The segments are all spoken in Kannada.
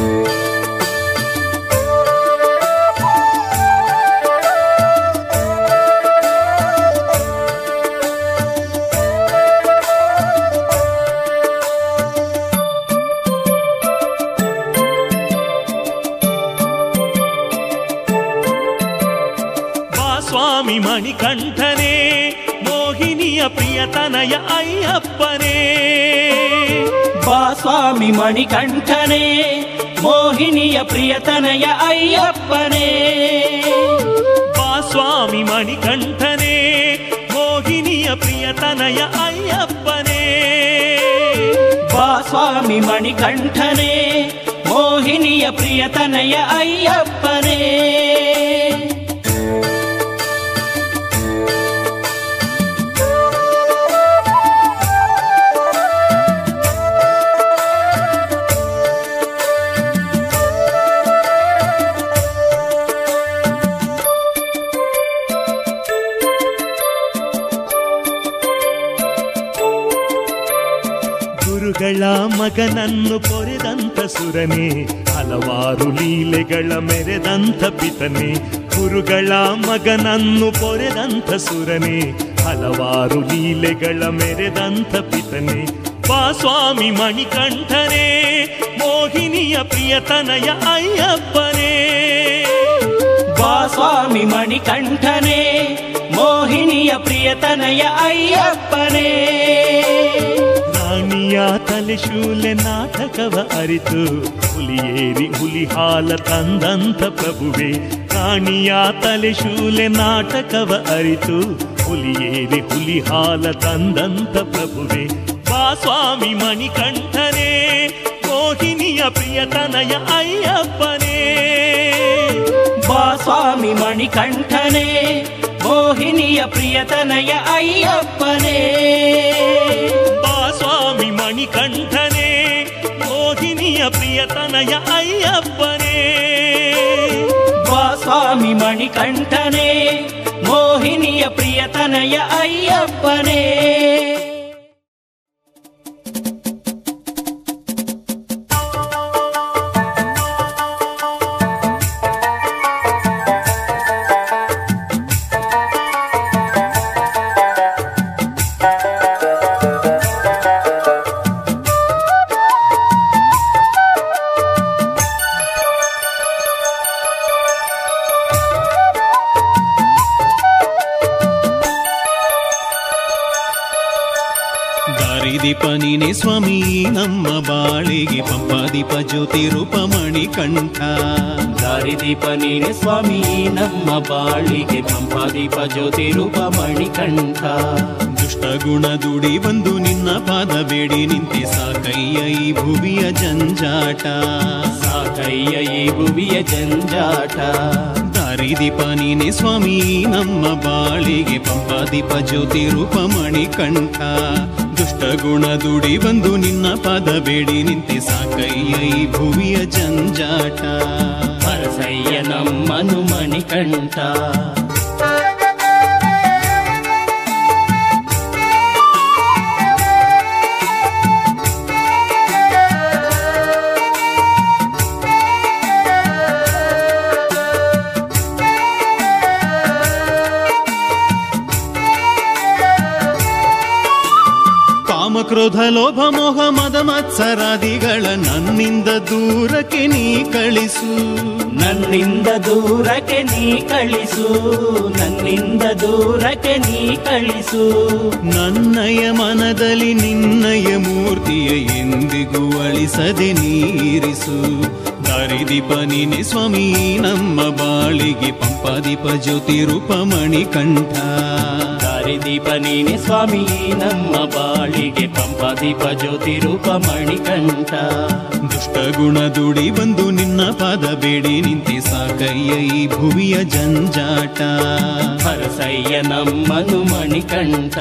ಬಾ ಸ್ವಾಮಿ ಮಣಿಕಂಠನೇ ಮೋಹಿನಿಯ ಪ್ರಿಯತನಯ ಅಯ್ಯಪ್ಪನೇ ಬಾ ಸ್ವಾಮಿ ಮಣಿಕಂಠನೇ ಮೋಹಿನಿಯ ಪ್ರಿಯತನಯ ಅಯ್ಯಪ್ಪನೇ ಬಾ ಸ್ವಾಮಿ ಮಣಿಕಂಠನೇ ಮೋಹಿನಿಯ ಪ್ರಿಯತನಯ ಅಯ್ಯಪ್ಪನೇ ಬಾ ಸ್ವಾಮಿ ಮಣಿಕಂಠನೇ ಮೋಹಿನಿಯ ಪ್ರಿಯತನಯ ಅಯ್ಯಪ್ಪನೇ ಗುರುಗಳ ಮಗನನ್ನು ಪೊರೆದಂತ ಸುರನೇ ಹಲವಾರು ಲೀಲೆಗಳ ಮೆರೆದಂತ ಪಿತನೆ ಗುರುಗಳ ಮಗನನ್ನು ಪೊರೆದಂತ ಸುರನೇ ಹಲವಾರು ಲೀಲೆಗಳ ಮೆರೆದಂತ ಪಿತನೆ ಬಾ ಸ್ವಾಮಿ ಮಣಿಕಂಠನೇ ಮೋಹಿನಿಯ ಪ್ರಿಯತನಯ ಅಯ್ಯಪ್ಪನೇ ಬಾ ಸ್ವಾಮಿ ಮಣಿಕಂಠನೇ ಮೋಹಿನಿಯ ಪ್ರಿಯತನಯ ಅಯ್ಯಪ್ಪನೇ ರಾಣಿಯ ತಲೆ ಶೂಲೆ ನಾಟಕವ ಅರಿತು ಹುಲಿಯೇರಿ ಹುಲಿ ಹಾಲ ತಂದಂತ ಪ್ರಭುವೆ ರಾಣಿಯ ತಲೆ ಶೂಲೆ ನಾಟಕವ ಅರಿತು ಹುಲಿಯೇರಿ ಹುಲಿ ಹಾಲ ತಂದಂತ ಪ್ರಭುವೆ ಬಾ ಸ್ವಾಮಿ ಮಣಿಕಂಠನೇ ಮೋಹಿನಿಯ ಪ್ರಿಯತನಯ ಅಯ್ಯಪ್ಪನೇ ಬಾ ಸ್ವಾಮಿ ಮಣಿಕಂಠನೇ ಮೋಹಿನಿಯ ಪ್ರಿಯತನಯ ಅಯ್ಯಪ್ಪನೇ ಬಾ ಸ್ವಾಮಿ ಮಣಿಕಂಠನೇ ಮೋಹಿನಿಯ ಪ್ರಿಯತನಯ ಅಯ್ಯಪ್ಪನೇ ಬಾ ಸ್ವಾಮಿ ಮಣಿಕಂಠನೇ ಮೋಹಿನಿಯ ಪ್ರಿಯತನಯ ಅಯ್ಯಪ್ಪನೇ ದಾರಿದೀಪ ನೀನೆ ಸ್ವಾಮಿ ನಮ್ಮ ಬಾಳಿಗೆ ಪಂಪಾದೀಪ ಜ್ಯೋತಿ ರೂಪ ಮಣಿಕಂಠ ದಾರಿದೀಪ ನೀನೆ ಸ್ವಾಮಿ ನಮ್ಮ ಬಾಳಿಗೆ ಪಂಪಾದೀಪ ಜ್ಯೋತಿ ರೂಪ ಮಣಿಕಂಠ ದುಷ್ಟ ಗುಣ ದುಡಿ ಬಂದು ನಿನ್ನ ಪಾದ ಬೇಡಿ ನಿಂತಿ ಸಾಕಯ್ಯ ಈ ಭುವಿಯ ಜಂಜಾಟ ಸಾಕಯ್ಯ ಈ ಭುವಿಯ ಜಂಜಾಟ ದಾರಿದೀಪ ನೀನೆ ಸ್ವಾಮಿ ನಮ್ಮ ಬಾಳಿಗೆ ಪಂಪಾದೀಪ ಜ್ಯೋತಿ ರೂಪ ಮಣಿಕಂಠ ದುಷ್ಟ ಗುಣ ದುಡಿ ಬಂದು ನಿನ್ನ ಪಾದ ಬೇಡಿ ನಿಂತಿ ಸಾಕಯ್ಯ ಈ ಭುವಿಯ ಜಂಜಾಟ ಹರಸಯ್ಯ ನಮ್ಮನು ಮಣಿಕಂಠ ಕಾಮಕ್ರೋಧ ಲೋಭ ಮೋಹ ಮದ ಮತ್ಸರಾದಿಗಳ ನನ್ನಿಂದ ದೂರಕ್ಕೆ ನೀ ಕಳಿಸು ನನ್ನಿಂದ ದೂರಕ್ಕೆ ನೀ ಕಳಿಸು ನನ್ನಿಂದ ದೂರಕ್ಕೆ ನೀ ಕಳಿಸು ನನ್ನಯ ಮನದಲ್ಲಿ ನಿನ್ನಯ ಮೂರ್ತಿಯ ಎಂದಿಗೂ ಅಳಿಸದೆ ನೀರಿಸು ದಾರಿದೀಪ ನೀನೆ ಸ್ವಾಮಿ ನಮ್ಮ ಬಾಳಿಗೆ ಪಂಪಾದೀಪ ಜ್ಯೋತಿ ರೂಪ ಮಣಿಕಂಠ ದಾರಿದೀಪ ನೀನೆ ಸ್ವಾಮಿ ನಮ್ಮ ಬಾಳಿಗೆ ಪಂಪಾದೀಪ ಜ್ಯೋತಿ ರೂಪ ಮಣಿಕಂಠ ದುಷ್ಟ ಗುಣ ದುಡಿ ಬಂದು ನಿನ್ನ ಪಾದ ಬೇಡಿ ನಿಂತಿ ಸಾಕಯ್ಯ ಈ ಭುವಿಯ ಜಂಜಾಟ ಹರಸಯ್ಯ ನಮ್ಮನು ಮಣಿಕಂಠ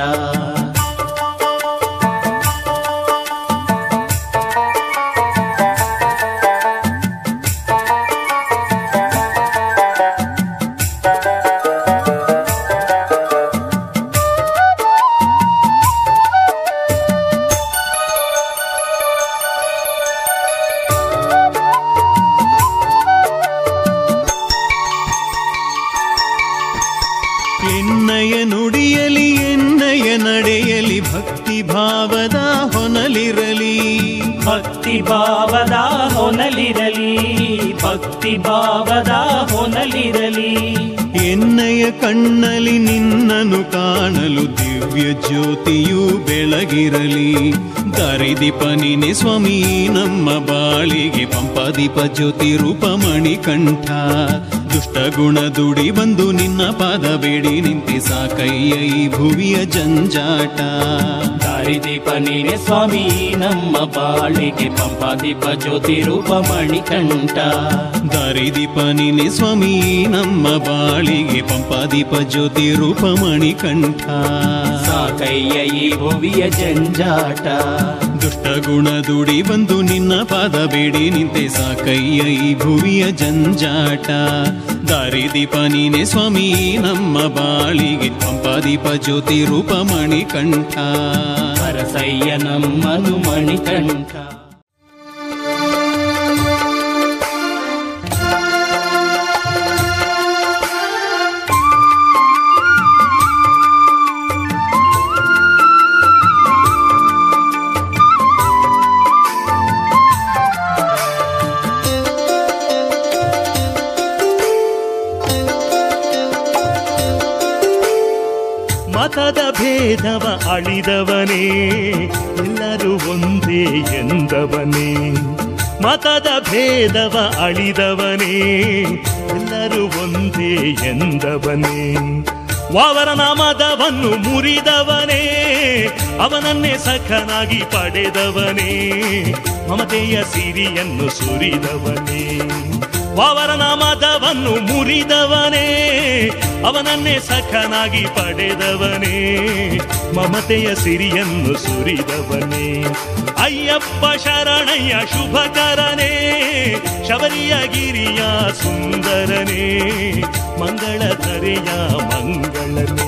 ಭಕ್ತಿ ಭಾವದ ಹೊನಲಿರಲಿ ಭಕ್ತಿ ಭಾವದ ಹೊನಲಿರಲಿ ಎನ್ನಯ ಕಣ್ಣಲ್ಲಿ ನಿನ್ನನ್ನು ಕಾಣಲು ದಿವ್ಯ ಜ್ಯೋತಿಯು ಬೆಳಗಿರಲಿ ದಾರಿದೀಪ ನೀನೆ ಸ್ವಾಮಿ ನಮ್ಮ ಬಾಳಿಗೆ ಪಂಪಾದೀಪ ಜ್ಯೋತಿ ರೂಪ ಮಣಿಕಂಠ ದುಷ್ಟ ಗುಣ ದುಡಿ ಬಂದು ನಿನ್ನ ಪಾದ ಬೇಡಿ ನಿಂತಿ ಸಾಕಯ್ಯ ಈ ಭುವಿಯ ಜಂಜಾಟ ದಾರಿದೀಪ ನೀನೆ ಸ್ವಾಮಿ ನಮ್ಮ ಬಾಳಿಗೆ ಪಂಪಾದೀಪ ಜ್ಯೋತಿ ರೂಪ ಮಣಿಕಂಠ ದಾರಿದೀಪ ನೀನೆ ಸ್ವಾಮಿ ನಮ್ಮ ಬಾಳಿಗೆ ಪಂಪಾದೀಪ ಜ್ಯೋತಿ ರೂಪ ಮಣಿಕಂಠ ಸಾಕಯ್ಯ ಈ ಭುವಿಯ ಜಂಜಾಟ ದುಷ್ಟ ಗುಣ ದುಡಿ ಬಂದು ನಿನ್ನ ಪಾದ ಬೇಡಿ ನಿಂತೆ ಸಾಕಯ್ಯ ಈ ಭುವಿಯ ಜಂಜಾಟ ದಾರಿದೀಪ ನೀನೆ ಸ್ವಾಮಿ ನಮ್ಮ ಬಾಳಿಗೆ ಪಂಪಾದೀಪ ಜ್ಯೋತಿ ರೂಪ ಮಣಿಕಂಠ ಹರಸಯ್ಯ ನಮ್ಮನು ಮಣಿಕಂಠ ಮತದ ಭೇದವ ಅಳಿದವನೇ ಎಲ್ಲರೂ ಒಂದೇ ಎಂದವನೇ ಮತದ ಭೇದವ ಅಳಿದವನೇ ಎಲ್ಲರೂ ಒಂದೇ ಎಂದವನೇ ವಾವರ ನಾಮದವನ್ನು ಮುರಿದವನೇ ಅವನನ್ನೇ ಸಖನಾಗಿ ಪಡೆದವನೇ ಮಮತೆಯ ಸಿರಿಯನ್ನು ಸುರಿದವನೇ ವಾವರ ನಾಮದವನ್ನು ಮುರಿದವನೇ ಅವನನ್ನೇ ಸಖನಾಗಿ ಪಡೆದವನೇ ಮಮತೆಯ ಸಿರಿಯನ್ನು ಸುರಿದವನೇ ಅಯ್ಯಪ್ಪ ಶರಣಯ್ಯ ಶುಭಕರನೇ ಶಬರಿಯ ಗಿರಿಯ ಸುಂದರನೇ ಮಂಗಳ ಧರೆಯ ಮಂಗಳನೇ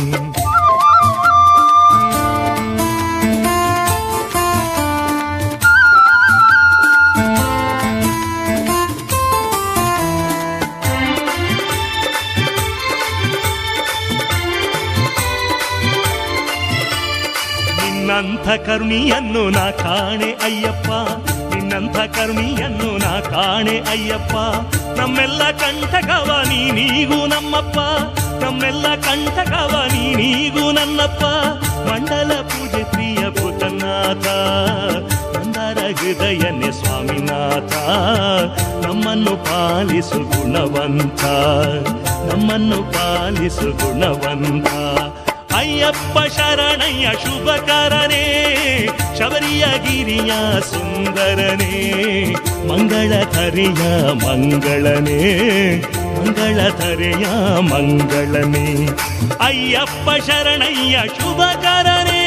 ನಿನ್ನಂಥ ಕರುಣಿಯನ್ನು ನಾ ಕಾಣೆ ಅಯ್ಯಪ್ಪ ನಿನ್ನಂಥ ಕರುಣಿಯನ್ನು ನಾ ಕಾಣೆ ಅಯ್ಯಪ್ಪ ನಮ್ಮೆಲ್ಲ ಕಂಠಕವ ನೀನೀಗೂ ನಮ್ಮಪ್ಪ ನಮ್ಮೆಲ್ಲ ಕಂಠಕವ ನೀನೀಗೂ ನನ್ನಪ್ಪ ಮಂಡಲ ಪೂಜೆ ಪ್ರಿಯ ಭೂತನಾಥ ಮಂದಾರ ಹೃದಯನೇ ಸ್ವಾಮಿನಾಥ ನಮ್ಮನ್ನು ಪಾಲಿಸು ಗುಣವಂತ ನಮ್ಮನ್ನು ಪಾಲಿಸು ಗುಣವಂತ ಅಯ್ಯಪ್ಪ ಶರಣಯ್ಯ ಶುಭಕರನೇ ಶಬರಿಯ ಗಿರಿಯ ಸುಂದರನೇ ಮಂಗಳ ಧರೆಯ ಮಂಗಳನೇ ಮಂಗಳ ಧರೆಯ ಮಂಗಳನೇ ಅಯ್ಯಪ್ಪ ಶರಣಯ್ಯ ಶುಭಕರನೇ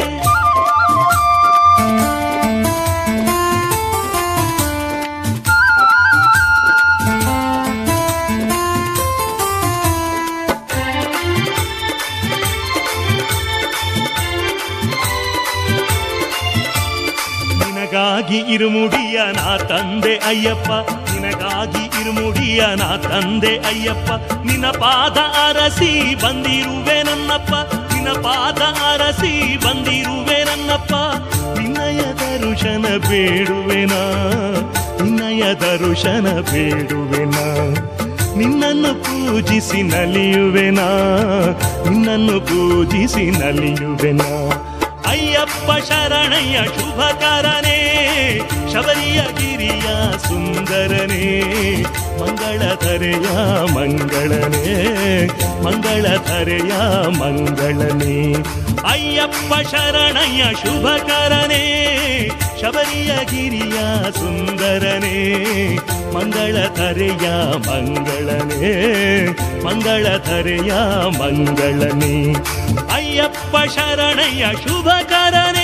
ನಿನಗಾಗಿ ಇರುಮುಡಿಯ ನಾ ತಂದೆ ಅಯ್ಯಪ್ಪ ನಿನಗಾಗಿ ಇರುಮುಡಿಯ ನಾ ತಂದೆ ಅಯ್ಯಪ್ಪ ನಿನ್ನ ಪಾದ ಅರಸಿ ಬಂದಿರುವೆ ನನ್ನಪ್ಪ ನಿನ್ನ ಪಾದ ಅರಸಿ ಬಂದಿರುವೆ ನನ್ನಪ್ಪ ನಿನ್ನಯ ದರುಶನ ಬೇಡುವೆನಾ ನಿನ್ನಯ ದರುಶನ ಬೇಡುವೆನಾ ನಿನ್ನನ್ನು ಪೂಜಿಸಿ ನಲಿಯುವೆನಾ ನಿನ್ನನ್ನು ಪೂಜಿಸಿ ನಲಿಯುವೆನಾ ಅಯ್ಯಪ್ಪ ಶರಣಯ್ಯ ಶುಭಕರನೇ ಶಬರಿಯ ಗಿರಿಯ ಸುಂದರನೇ ಮಂಗಳ ಧರೆಯ ಮಂಗಳನೇ ಮಂಗಳ ಧರೆಯ ಮಂಗಳನೇ ಅಯ್ಯಪ್ಪ ಶರಣಯ್ಯ ಶುಭಕರನೇ ಶಬರಿಯ ಗಿರಿಯ ಸುಂದರನೇ ಮಂಗಳ ಧರೆಯ ಮಂಗಳನೇ ಮಂಗಳ ಧರೆಯ ಮಂಗಳನೇ ಅಯ್ಯಪ್ಪ ಶರಣಯ್ಯ ಶುಭಕರನೇ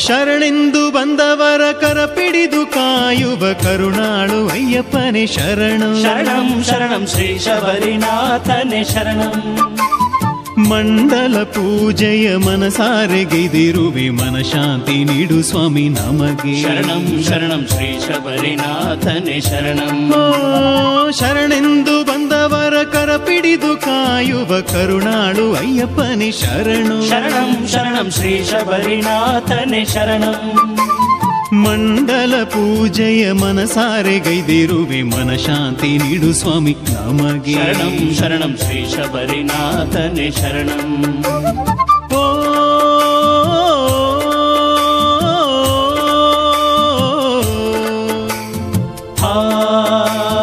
ಶರಣೆಂದು ಬಂದವರ ಕರ ಪಿಡಿದು ಕಾಯುವ ಕರುಣಾಳು ಅಯ್ಯಪ್ಪನೇ ಶರಣು ಶರಣಂ ಶರಣಂ ಶ್ರೀ ಶಬರಿನಾಥನೆ ಶರಣಂ ಮಂಡಲ ಪೂಜೆಯ ಮನಸಾರೆ ಗೈದಿರುವೆ ಮನಶಾಂತಿ ನೀಡು ಸ್ವಾಮಿ ನಮಗೆ ಶರಣಂ ಶರಣಂ ಶ್ರೀ ಶಬರಿನಾಥನೆ ಶರಣಂ ಓ, ಶರಣೆಂದು ಬಂದವರ ಕರ ಪಿಡಿದು ಕಾಯುವ ಕರುಣಾಳು ಅಯ್ಯಪ್ಪನೇ ಶರಣು ಶರಣಂ ಶರಣಂ ಶ್ರೀ ಶಬರಿನಾಥನೆ ಶರಣಂ ಮಂಡಲ ಪೂಜೆಯ ಮನಸಾರೆ ಗೈದಿರುವೆ ಮನಶಾಂತಿ ನೀಡು ಸ್ವಾಮಿ ನಮಗೆ ಶರಣಂ ಶರಣಂ ಶ್ರೀ ಶಬರಿನಾಥನೆ ಶರಣಂ ಓ ಆ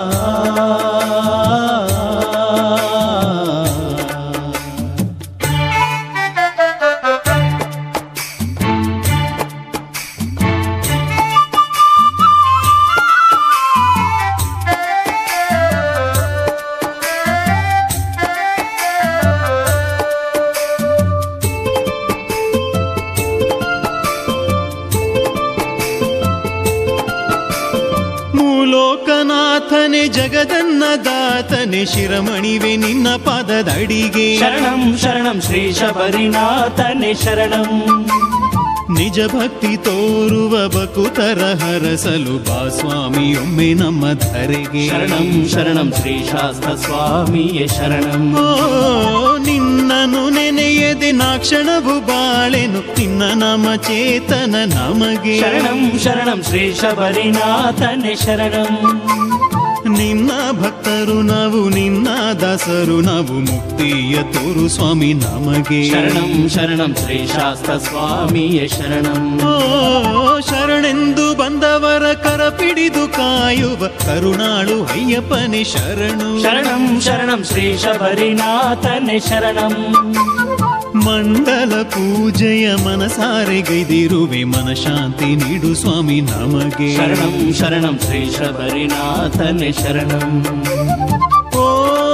ಮೂಲೋಕನಾಥನೆ ಜಗದನ್ನದಾತನೆ ಶಿರಮಣಿವೆ ನಿನ್ನ ಪಾದದಡಿಗೆ ಶರಣಂ ಶರಣಂ ಶ್ರೀ ಶಬರಿನಾಥನೆ ಶರಣಂ ನಿಜ ಭಕ್ತಿ ತೋರುವ ಬಕುತರ ಹರಸಲು ಬಾ ಸ್ವಾಮಿ ಒಮ್ಮೆ ನಮ್ಮ ಧರೆಗೆ ಶರಣಂ ಶರಣಂ ಶ್ರೀ ಶಾಸ್ತ್ರ ಸ್ವಾಮಿಯೇ ಶರಣಂ ಓ ನಿನ್ನನು ನೆನೆಯದೆ ನಾ ಕ್ಷಣವು ಬಾಳೆನು ನಿನ್ನ ನಮ ಚೇತನ ನಮಗೆ ಶರಣಂ ಶರಣಂ ಶ್ರೀ ಶಬರಿನಾಥನೆ ಶರಣಂ ನಿನ್ನ ಭಕ್ತರು ನಾವು ನಿನ್ನ ದಾಸರು ನಾವು ಮುಕ್ತಿಯ ತೋರು ಸ್ವಾಮಿ ನಮಗೆ ಶರಣಂ ಶರಣಂ ಶ್ರೀ ಶಾಸ್ತ್ರ ಸ್ವಾಮಿಯೇ ಶರಣಂ ಓ ಶರಣೆಂದು ಬಂದವರ ಕರ ಪಿಡಿದು ಕಾಯುವ ಕರುಣಾಳು ಅಯ್ಯಪ್ಪನೇ ಶರಣು ಶರಣಂ ಶರಣಂ ಶ್ರೀ ಶಬರಿನಾಥನೆ ಶರಣಂ ಮಂಡಲ ಪೂಜೆಯ ಮನಸಾರೆ ಗೈದಿರುವೆ ಮನಶಾಂತಿ ನೀಡು ಸ್ವಾಮಿ ನಮಗೆ ಶರಣಂ ಶರಣಂ ಶ್ರೀ ಶಬರಿನಾಥನೆ ಶರಣಂ ಓ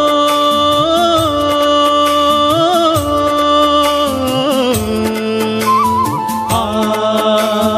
ಆ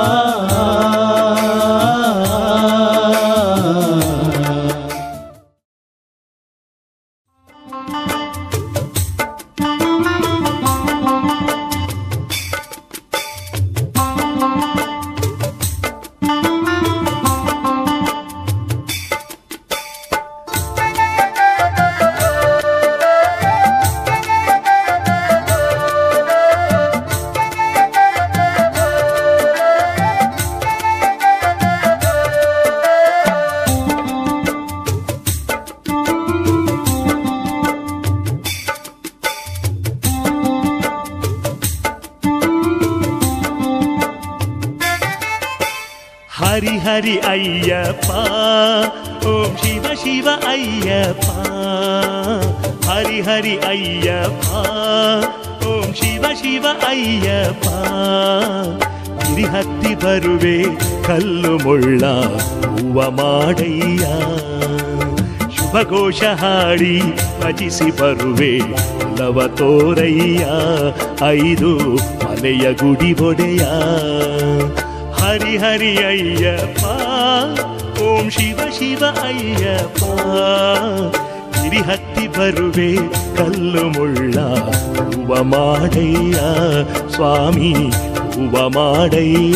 ಹರಿ ಹರಿ ಅಯ್ಯಪ್ಪ ಓಂ ಶಿವ ಶಿವ ಅಯ್ಯಪ್ಪ ಹರಿ ಹರಿ ಅಯ್ಯಪ್ಪ ಓಂ ಶಿವ ಶಿವ ಅಯ್ಯಪ್ಪ ಗಿರಿ ಹತ್ತಿ ಬರುವೆ ಕಲ್ಲು ಮುಳ್ಳ ಹೂವ ಮಾಡಯ್ಯ ಶುಭ ಘೋಷ ಹಾಡಿ ಭಜಿಸಿ ಬರುವೆ ಲವ ತೋರಯ್ಯ ಐದು ಮಲೆಯ ಗುಡಿ ಒಡೆಯ ಹರಿ ಹರಿ ಅಯ್ಯಪ್ಪ ಓಂ ಶಿವ ಶಿವ ಅಯ್ಯಪ್ಪ ಗಿರಿ ಹತ್ತಿ ಬರುವೆ ಕಲ್ಲು ಮುಳ್ಳ ಹೂವ ಮಾಡಯ್ಯ ಸ್ವಾಮಿ ಹೂವ ಮಾಡಯ್ಯ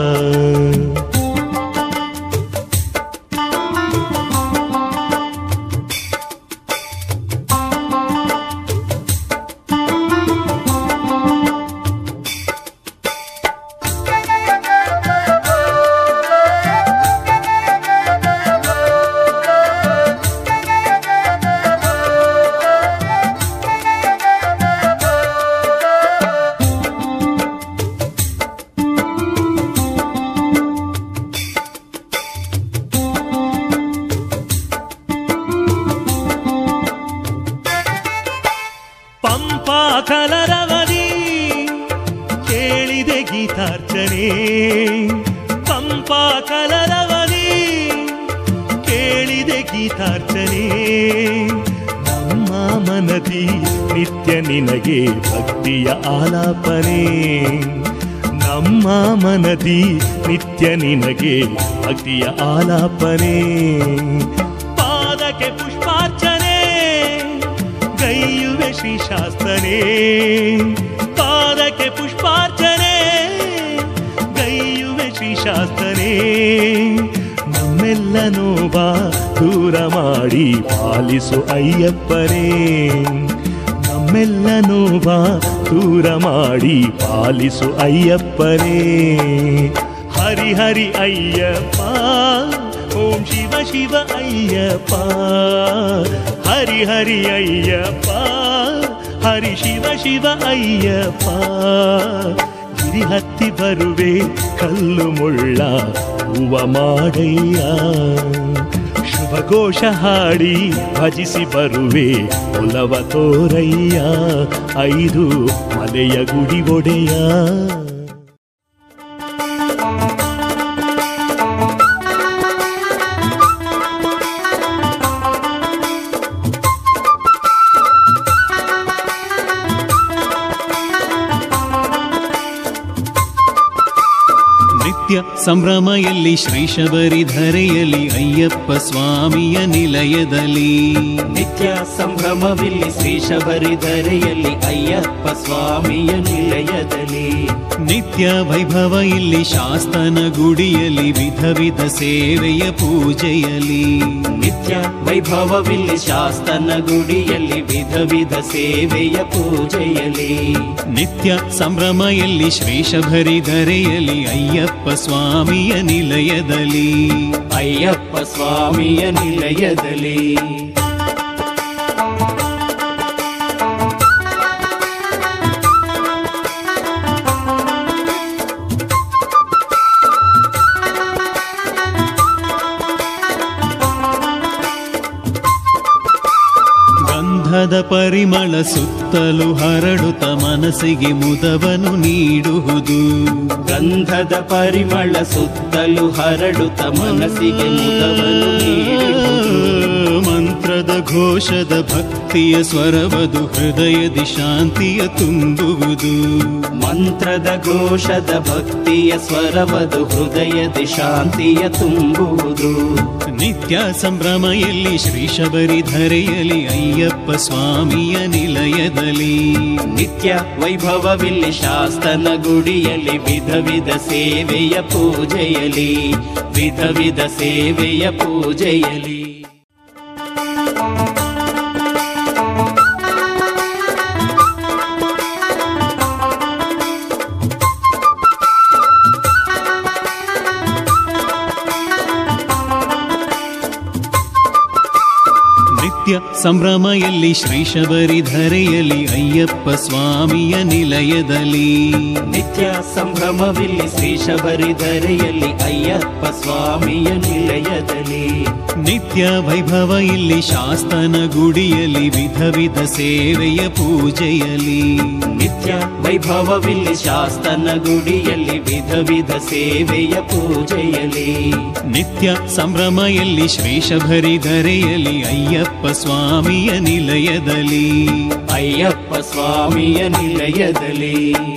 ಪಂಪಾ ಕಲರವದಿ ಕೇಳಿದೆ ಗೀತಾರ್ಚನೆ ಪಂಪಾ ಕಲರವದಿ ಕೇಳಿದೆ ಗೀತಾರ್ಚನೆ ನಮ್ಮ ಮನದಿ ನಿತ್ಯ ನಿನಗೆ ಭಕ್ತಿಯ ಆಲಾಪನೆ ನಮ್ಮ ಮನದಿ ನಿತ್ಯ ನಿನಗೆ ಭಕ್ತಿಯ ಆಲಾಪನೆ ಪಾದಕ್ಕೆ ಪುಷ್ಪಾರ್ಚನೆ ಗೈಯುವೆ ಶ್ರೀ ಶಾಸ್ತನೇ ಪಾದಕ್ಕೆ ಪುಷ್ಪಾರ್ಚನೆ ಗೈಯುವೆ ಶ್ರೀ ಶಾಸ್ತನೇ ನಮ್ಮೆಲ್ಲ ನೋವ ದೂರ ಮಾಡಿ ಪಾಲಿಸು ಅಯ್ಯಪ್ಪನೇ ನಮ್ಮೆಲ್ಲ ನೋವ ದೂರ ಮಾಡಿ ಪಾಲಿಸು ಅಯ್ಯಪ್ಪನೇ ಹರಿ ಹರಿ ಅಯ್ಯಪ್ಪ ಓಂ ಶಿವ ಶಿವ ಅಯ್ಯಪ್ಪ ಹರಿ ಹರಿ ಅಯ್ಯಪ್ಪ ಹರಿ ಶಿವ ಶಿವ ಅಯ್ಯಪ್ಪ ಗಿರಿ ಹತ್ತಿ ಬರುವೆ ಕಲ್ಲು ಮುಳ್ಳ ಹೂವ ಮಾಡಯ್ಯ ಶುಭ ಘೋಷ ಹಾಡಿ ಭಜಿಸಿ ಬರುವೆ ಒಲವ ತೋರಯ್ಯ ಐದು ಮಲೆಯ ಗುಡಿ ಒಡೆಯ ನಿತ್ಯ ಸಂಭ್ರಮ ಎಲ್ಲಿ ಶ್ರೀ ಶಬರಿಧರೆಯಲ್ಲಿ ಅಯ್ಯಪ್ಪ ಸ್ವಾಮಿಯ ನಿಲಯದಲ್ಲಿ ನಿತ್ಯ ಸಂಭ್ರಮವಿಲ್ಲಿ ಶ್ರೀ ಶಬರಿಧರೆಯಲ್ಲಿ ಅಯ್ಯಪ್ಪ ಸ್ವಾಮಿಯ ನಿಲಯದಲ್ಲಿ ನಿತ್ಯ ವೈಭವ ಇಲ್ಲಿ ಶಾಸ್ತನ ಗುಡಿಯಲ್ಲಿ ವಿಧ ವಿಧ ಸೇವೆಯ ಪೂಜೆಯಲ್ಲಿ ನಿತ್ಯ ವೈಭವವಿಲ್ಲಿ ಶಾಸ್ತನ ಗುಡಿಯಲ್ಲಿ ವಿಧ ವಿಧ ಸೇವೆಯ ಪೂಜೆಯಲ್ಲಿ ನಿತ್ಯ ಸಂಭ್ರಮ ಎಲ್ಲಿ ಶ್ರೀ ಶಬರಿಧರೆಯಲ್ಲಿ ಅಯ್ಯಪ್ಪ ಸ್ವಾಮಿಯ ನಿಲಯದಲ್ಲಿ ಅಯ್ಯಪ್ಪ ಸ್ವಾಮಿಯ ನಿಲಯದಲ್ಲಿ ಗಂಧದ ಪರಿಮಳ ಸುತ್ತಲೂ ಹರಡುತ್ತ ಮನಸ್ಸಿಗೆ ಮುದವನು ನೀಡುವುದು ಗಂಧದ ಪರಿಮಳ ಸುತ್ತಲೂ ಹರಡುತ್ತ ಮನಸ್ಸಿಗೆ ಮುದವನ್ನು ನೀಡುವುದು ಮಂತ್ರದ ಘೋಷದ ಭಕ್ತಿಯ ಸ್ವರವದು ಹೃದಯದಿ ಶಾಂತಿಯ ತುಂಬುವುದು ಮಂತ್ರದ ಘೋಷದ ಭಕ್ತಿಯ ಸ್ವರವದು ಹೃದಯದಿ ಶಾಂತಿಯ ತುಂಬುವುದು ನಿತ್ಯ ಸಂಭ್ರಮ ಎಲ್ಲಿ ಶ್ರೀ ಶಬರಿಧರೆಯಲ್ಲಿ ಅಯ್ಯಪ್ಪ ಸ್ವಾಮಿಯ ನಿಲಯದಲ್ಲಿ ನಿತ್ಯ ವೈಭವವಿಲ್ಲಿ ಶಾಸ್ತನ ಗುಡಿಯಲ್ಲಿ ವಿಧ ವಿಧ ಸೇವೆಯ ಪೂಜೆಯಲಿ ವಿಧ ವಿಧ ಸೇವೆಯ ಪೂಜೆಯಲಿ ನಿತ್ಯ ಸಂಭ್ರಮ ಎಲ್ಲಿ ಶ್ರೀ ಶಬರಿಧರೆಯಲ್ಲಿ ಅಯ್ಯಪ್ಪ ಸ್ವಾಮಿಯ ನಿಲಯದಲ್ಲಿ ನಿತ್ಯ ಸಂಭ್ರಮವಿಲ್ಲಿ ಶ್ರೀ ಶಬರಿಧರೆಯಲ್ಲಿ ಅಯ್ಯಪ್ಪ ಸ್ವಾಮಿಯ ನಿಲಯದಲ್ಲಿ ನಿತ್ಯ ವೈಭವ ಇಲ್ಲಿ ಶಾಸ್ತನ ಗುಡಿಯಲ್ಲಿ ವಿಧ ವಿಧ ಸೇವೆಯ ಪೂಜೆಯಲ್ಲಿ ನಿತ್ಯ ವೈಭವವಿಲ್ಲಿ ಶಾಸ್ತನ ಗುಡಿಯಲ್ಲಿ ವಿಧ ವಿಧ ಸೇವೆಯ ಪೂಜೆಯಲಿ ನಿತ್ಯ ಸಂಭ್ರಮ ಎಲ್ಲಿ ಶ್ರೀ ಶಬರಿಧರೆಯಲ್ಲಿ ಅಯ್ಯಪ್ಪ ಸ್ವಾಮಿಯ ನಿಲಯದಲ್ಲಿ ಅಯ್ಯಪ್ಪ ಸ್ವಾಮಿಯ ನಿಲಯದಲ್ಲಿ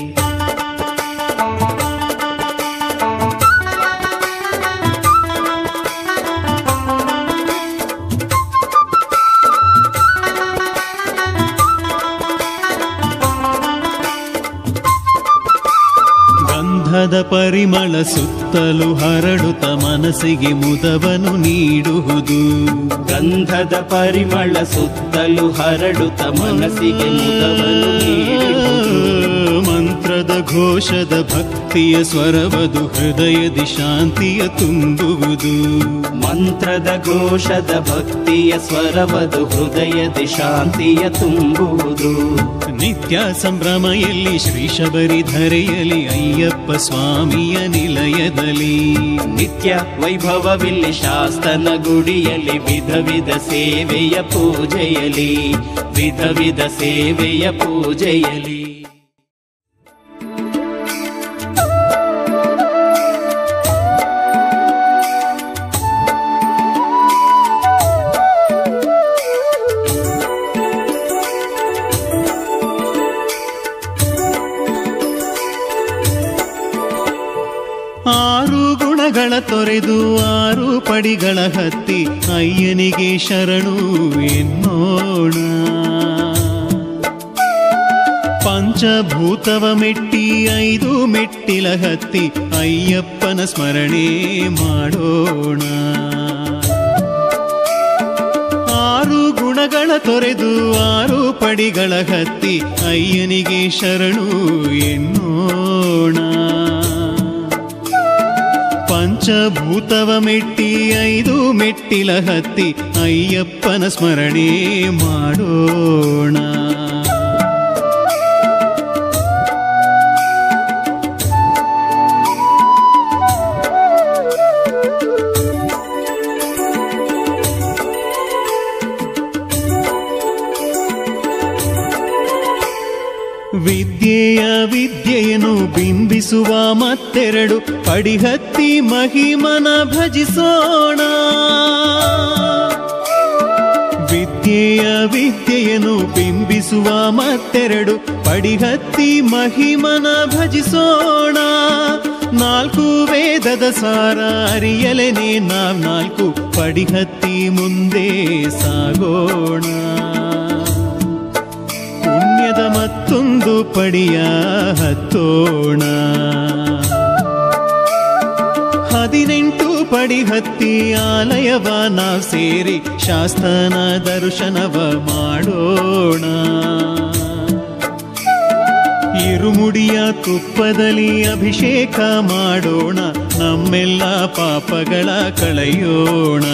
ಗಂಧದ ಪರಿಮಳ ಸುತ್ತಲೂ ಹರಡುತ್ತ ಮನಸ್ಸಿಗೆ ಮುದವನು ನೀಡುವುದು ಗಂಧದ ಪರಿಮಳ ಸುತ್ತಲೂ ಹರಡುತ್ತ ಮನಸ್ಸಿಗೆ ಮುದವನ್ನು ನೀಡುವುದು ಮಂತ್ರದ ಘೋಷದ ಭಕ್ತಿಯ ಸ್ವರವದು ಹೃದಯದಿ ಶಾಂತಿಯ ತುಂಬುವುದು ಮಂತ್ರದ ಘೋಷದ ಭಕ್ತಿಯ ಸ್ವರವದು ಹೃದಯದಿ ಶಾಂತಿಯ ತುಂಬುವುದು ನಿತ್ಯ ಸಂಭ್ರಮ ಎಲ್ಲಿ ಶ್ರೀ ಶಬರಿಧರೆಯಲ್ಲಿ ಅಯ್ಯಪ್ಪ ಸ್ವಾಮಿಯ ನಿಲಯದಲ್ಲಿ ನಿತ್ಯ ವೈಭವವಿಲ್ಲಿ ಶಾಸ್ತನ ಗುಡಿಯಲ್ಲಿ ವಿಧ ವಿಧ ಸೇವೆಯ ಪೂಜೆಯಲಿ ವಿಧ ವಿಧ ಸೇವೆಯ ಪೂಜೆಯಲಿ ಗುಣಗಳ ತೊರೆದು ಆರು ಪಡಿಗಳ ಹತ್ತಿ ಅಯ್ಯನಿಗೆ ಶರಣು ಎನ್ನೋಣ ಪಂಚಭೂತವ ಮೆಟ್ಟಿ ಐದು ಮೆಟ್ಟಿಲ ಹತ್ತಿ ಅಯ್ಯಪ್ಪನ ಸ್ಮರಣೆ ಮಾಡೋಣ ಆರು ಗುಣಗಳ ತೊರೆದು ಆರು ಪಡಿಗಳ ಹತ್ತಿ ಅಯ್ಯನಿಗೆ ಶರಣು ಎನ್ನೋಣ ಪಂಚಭೂತವ ಮೆಟ್ಟಿ ಐದು ಮೆಟ್ಟಿಲ ಹತ್ತಿ ಅಯ್ಯಪ್ಪನ ಸ್ಮರಣೆ ಮಾಡೋಣ ವಿದ್ಯೆಯ ವಿದ್ಯೆಯನ್ನು ಬಿಂಬಿಸುವ ಮತ್ತೆರಡು ಪಡಿಹತ್ತಿ ಮಹಿಮನ ಭಜಿಸೋಣ ವಿದ್ಯೆಯ ವಿದ್ಯೆಯನ್ನು ಬಿಂಬಿಸುವ ಮತ್ತೆರಡು ಪಡಿಹತ್ತಿ ಮಹಿಮನ ಭಜಿಸೋಣ ನಾಲ್ಕು ವೇದದ ಸಾರ ಅರಿಯಲೆನೆ ನಾವ್ ನಾಲ್ಕು ಪಡಿಹತ್ತಿ ಮುಂದೆ ಸಾಗೋಣ ಪುಣ್ಯದ ಮತ್ತೊಂದು ಪಡಿಯ ಹತ್ತೋಣ ಹದಿನೆಂಟು ಪಡಿ ಹತ್ತಿ ಆಲಯವ ನಾವು ಸೇರಿ ಶಾಸ್ತನ ದರ್ಶನವ ಮಾಡೋಣ ಇರುಮುಡಿಯ ತುಪ್ಪದಲ್ಲಿ ಅಭಿಷೇಕ ಮಾಡೋಣ ನಮ್ಮೆಲ್ಲ ಪಾಪಗಳ ಕಳೆಯೋಣ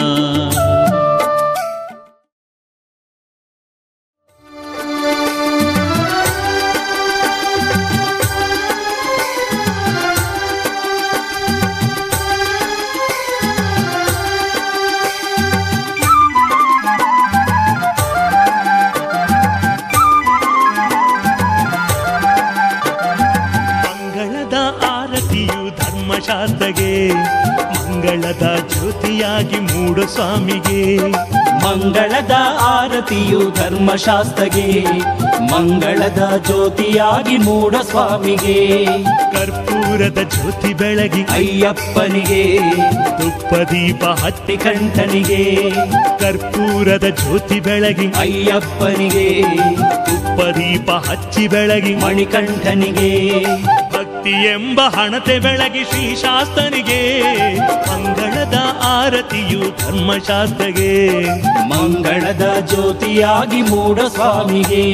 ಮಂಗಳದ ಆರತಿಯು ಧರ್ಮಶಾಸ್ತ್ರಗೆ ಮಂಗಳದ ಜ್ಯೋತಿಯಾಗಿ ಮೂಡು ಸ್ವಾಮಿಗೆ ಮಂಗಳದ ಆರತಿಯು ಧರ್ಮಶಾಸ್ತ್ರಗೆ ಮಂಗಳದ ಜ್ಯೋತಿಯಾಗಿ ಮೂಡ ಸ್ವಾಮಿಗೆ ಕರ್ಪೂರದ ಜ್ಯೋತಿ ಬೆಳಗಿ ಅಯ್ಯಪ್ಪನಿಗೆ ತುಪ್ಪ ದೀಪ ಹತ್ತಿ ಕಂಠನಿಗೆ ಕರ್ಪೂರದ ಜ್ಯೋತಿ ಬೆಳಗಿ ಅಯ್ಯಪ್ಪನಿಗೆ ತುಪ್ಪ ದೀಪ ಹಚ್ಚಿ ಬೆಳಗಿ ಮಣಿಕಂಠನಿಗೆ ಭಕ್ತಿ ಎಂಬ ಹಣತೆ ಬೆಳಗಿ ಶ್ರೀ ಶಾಸ್ತನಿಗೆ ಮಂಗಳದ ಆರತಿಯು ಧರ್ಮಶಾಸ್ತ್ರಗೆ ಮಂಗಳದ ಜ್ಯೋತಿಯಾಗಿ ಮೂಡ ಸ್ವಾಮಿಗೆ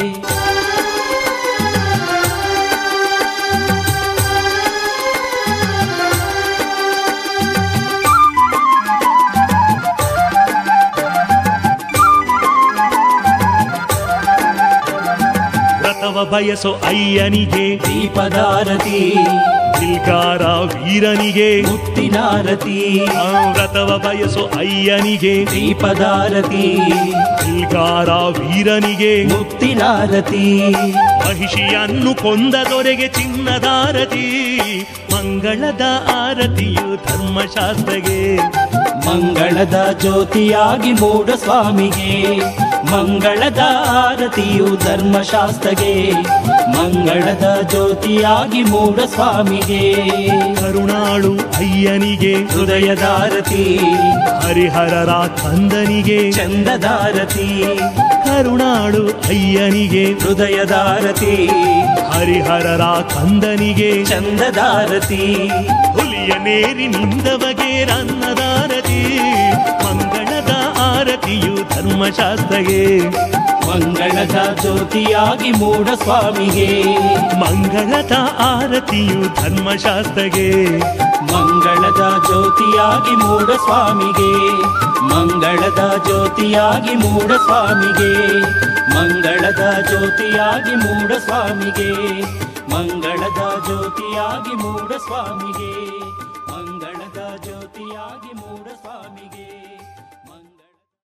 ವ್ರತವ ಬಯಸೋ ಅಯ್ಯನಿಗೆ ದೀಪದಾರತಿ ದಿಲ್ಗಾರ ವೀರನಿಗೆ ಮುತ್ತಿನಾರತಿ ಆ ವ್ರತವ ಬಯಸೋ ಅಯ್ಯನಿಗೆ ದೀಪದಾರತಿ ದಿಲ್ಗಾರ ವೀರನಿಗೆ ಮುತ್ತಿನಾರತಿ ಮಹಿಷಿಯನ್ನು ಕೊಂದ ದೊರೆಗೆ ಚಿನ್ನದಾರತಿ ಮಂಗಳದ ಆರತಿಯು ಧರ್ಮಶಾಸ್ತ್ರಗೆ ಮಂಗಳದ ಜ್ಯೋತಿಯಾಗಿ ಮೂಡ ಸ್ವಾಮಿಗೆ ಮಂಗಳದ ಆರತಿಯು ಧರ್ಮಶಾಸ್ತ್ರಗೆ ಮಂಗಳದ ಜ್ಯೋತಿಯಾಗಿ ಮೂಡ ಸ್ವಾಮಿಗೆ ಕರುಣಾಳು ಅಯ್ಯನಿಗೆ ಹೃದಯದಾರತಿ ಹರಿಹರರ ಕಂದನಿಗೆ ಚಂದದಾರತಿ ಕರುಣಾಳು ಅಯ್ಯನಿಗೆ ಹೃದಯದಾರತಿ ಹರಿಹರರ ಕಂದನಿಗೆ ಚಂದದಾರತಿ ಹುಲಿಯ ನೇರಿ ನಿಂದವಗೆ ರನ್ನದಾರತಿ ಮಂಗಳದ ಆರತಿಯು ಧರ್ಮಶಾಸ್ತ್ರಗೆ ಮಂಗಳದ ಜ್ಯೋತಿಯಾಗಿ ಮೂಡ ಸ್ವಾಮಿಗೆ ಮಂಗಳದ ಆರತಿಯು ಧರ್ಮಶಾಸ್ತ್ರಗೆ ಮಂಗಳದ ಜ್ಯೋತಿಯಾಗಿ ಮೂಡ ಸ್ವಾಮಿಗೆ ಮಂಗಳದ ಜ್ಯೋತಿಯಾಗಿ ಮೂಡ ಸ್ವಾಮಿಗೆ ಮಂಗಳದ ಜ್ಯೋತಿಯಾಗಿ ಮೂಡ ಸ್ವಾಮಿಗೆ ಮಂಗಳದ ಜ್ಯೋತಿಯಾಗಿ ಮೂಡ ಸ್ವಾಮಿಗೆ ಮಂಗಳದ ಜ್ಯೋತಿಯಾಗಿ ಮೂಡ ಸ್ವಾಮಿಗೆ ಮಂಗಳ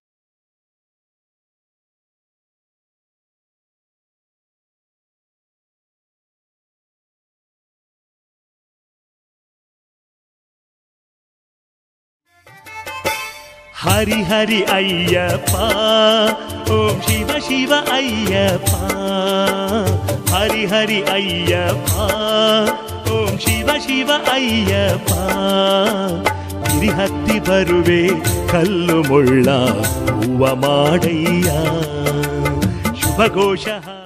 ಹರಿ ಹರಿ ಅಯ್ಯಪ್ಪ ಓಂ ಶಿವ ಶಿವ ಅಯ್ಯಪ್ಪ ಹರಿ ಹರಿ ಅಯ್ಯಪ್ಪ ಓಂ ಶಿವ ಶಿವ ಅಯ್ಯಪ್ಪ ಗಿರಿ ಹತ್ತಿ ಬರುವೆ ಕಲ್ಲು ಮುಳ್ಳ ಹೂವ ಮಾಡಯ್ಯ ಶುಭ ಘೋಷ